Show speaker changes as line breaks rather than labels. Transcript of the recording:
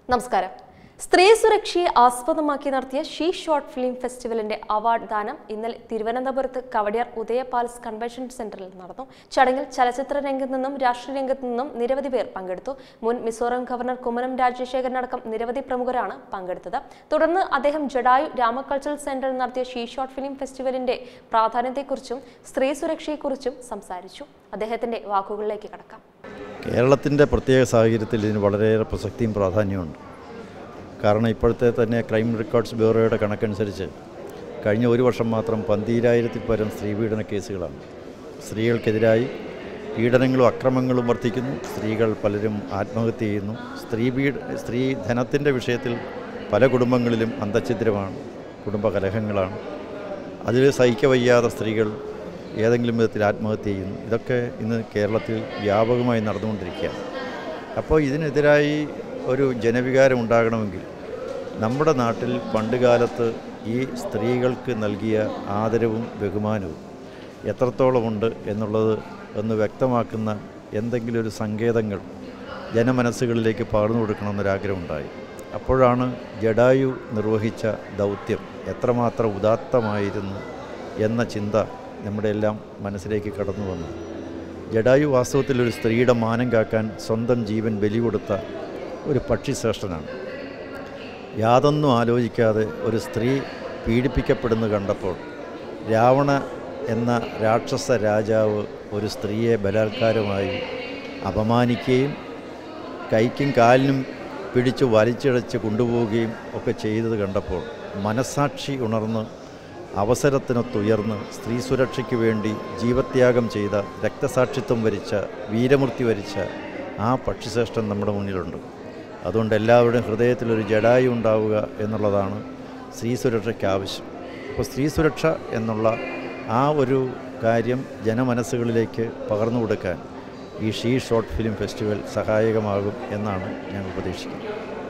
നമസ്കാരം സ്ത്രീ സുരക്ഷയെ ആസ്പദമാക്കി നടത്തിയ ഷീ ഷോർട്ട് ഫിലിം ഫെസ്റ്റിവലിന്റെ അവാർഡ് ദാനം ഇന്നലെ തിരുവനന്തപുരത്ത് കവടിയാർ ഉദയ പാലസ് കൺവെൻഷൻ സെന്ററിൽ നടന്നു ചടങ്ങിൽ ചലച്ചിത്ര രംഗത്ത് നിന്നും രാഷ്ട്രീയ രംഗത്ത് നിന്നും നിരവധി പേർ പങ്കെടുത്തു മുൻ മിസോറാം ഗവർണർ കുമ്മനം രാജശേഖരൻ അടക്കം നിരവധി പ്രമുഖരാണ് പങ്കെടുത്തത് തുടർന്ന് അദ്ദേഹം ജഡായു രാമകൾച്ചറൽ സെന്ററിൽ നടത്തിയ ഷീ ഷോർട്ട് ഫിലിം ഫെസ്റ്റിവലിന്റെ പ്രാധാന്യത്തെക്കുറിച്ചും സ്ത്രീ സുരക്ഷയെക്കുറിച്ചും സംസാരിച്ചു അദ്ദേഹത്തിന്റെ വാക്കുകളിലേക്ക് കടക്കാം
കേരളത്തിൻ്റെ പ്രത്യേക സാഹചര്യത്തിൽ ഇതിന് വളരെയേറെ പ്രസക്തിയും പ്രാധാന്യമുണ്ട് കാരണം ഇപ്പോഴത്തെ തന്നെ ക്രൈം റെക്കോർഡ്സ് ബ്യൂറോയുടെ കണക്കനുസരിച്ച് കഴിഞ്ഞ ഒരു വർഷം മാത്രം പന്തീരായിരത്തിൽ പരം സ്ത്രീപീഡന കേസുകളാണ് സ്ത്രീകൾക്കെതിരായി പീഡനങ്ങളും അക്രമങ്ങളും വർദ്ധിക്കുന്നു സ്ത്രീകൾ പലരും ആത്മഹത്യ ചെയ്യുന്നു സ്ത്രീ പീഡ സ്ത്രീ ധനത്തിൻ്റെ വിഷയത്തിൽ പല കുടുംബങ്ങളിലും അന്തഛിദ്രമാണ് കുടുംബ കലഹങ്ങളാണ് അതിൽ സഹിക്കവയ്യാതെ സ്ത്രീകൾ ഏതെങ്കിലും വിധത്തിൽ ആത്മഹത്യ ചെയ്യുന്നു ഇതൊക്കെ ഇന്ന് കേരളത്തിൽ വ്യാപകമായി നടന്നുകൊണ്ടിരിക്കുകയാണ് അപ്പോൾ ഇതിനെതിരായി ഒരു ജനവികാരം ഉണ്ടാകണമെങ്കിൽ നമ്മുടെ നാട്ടിൽ പണ്ടുകാലത്ത് ഈ സ്ത്രീകൾക്ക് നൽകിയ ആദരവും ബഹുമാനവും എത്രത്തോളമുണ്ട് എന്നുള്ളത് ഒന്ന് വ്യക്തമാക്കുന്ന എന്തെങ്കിലും ഒരു സങ്കേതങ്ങൾ ജനമനസ്സുകളിലേക്ക് പകർന്നു കൊടുക്കണമെന്നൊരാഗ്രഹമുണ്ടായി അപ്പോഴാണ് ജഡായു നിർവഹിച്ച ദൗത്യം എത്രമാത്രം ഉദാത്തമായിരുന്നു എന്ന ചിന്ത നമ്മുടെ എല്ലാം മനസ്സിലേക്ക് കടന്നു വന്നു ജഡായു വാസ്തവത്തിൽ ഒരു സ്ത്രീയുടെ മാനം കാക്കാൻ സ്വന്തം ജീവൻ ബലി കൊടുത്ത ഒരു പക്ഷിശ്രേഷ്ഠനാണ് യാതൊന്നും ആലോചിക്കാതെ ഒരു സ്ത്രീ പീഡിപ്പിക്കപ്പെടുന്നു കണ്ടപ്പോൾ രാവണ എന്ന രാക്ഷസ രാജാവ് ഒരു സ്ത്രീയെ ബലാത്കാരമായി അപമാനിക്കുകയും കൈക്കും കാലിനും പിടിച്ചു വലിച്ചിഴച്ച് കൊണ്ടുപോവുകയും ഒക്കെ ചെയ്തത് കണ്ടപ്പോൾ മനസാക്ഷി ഉണർന്ന് അവസരത്തിനൊത്തുയർന്ന് സ്ത്രീ സുരക്ഷയ്ക്ക് വേണ്ടി ജീവത്യാഗം ചെയ്ത രക്തസാക്ഷിത്വം വരിച്ച വീരമൃത്യു വരിച്ച ആ പക്ഷിശ്രേഷ്ഠൻ നമ്മുടെ മുന്നിലുണ്ട് അതുകൊണ്ട് എല്ലാവരുടെയും ഹൃദയത്തിലൊരു ജഡായി ഉണ്ടാവുക എന്നുള്ളതാണ് സ്ത്രീ സുരക്ഷയ്ക്ക് ആവശ്യം അപ്പോൾ സ്ത്രീ സുരക്ഷ എന്നുള്ള ആ ഒരു കാര്യം ജനമനസ്സുകളിലേക്ക് പകർന്നു കൊടുക്കാൻ ഈ ഷീ ഷോർട്ട് ഫിലിം ഫെസ്റ്റിവൽ സഹായകമാകും എന്നാണ് ഞങ്ങൾ പ്രതീക്ഷിക്കുന്നത്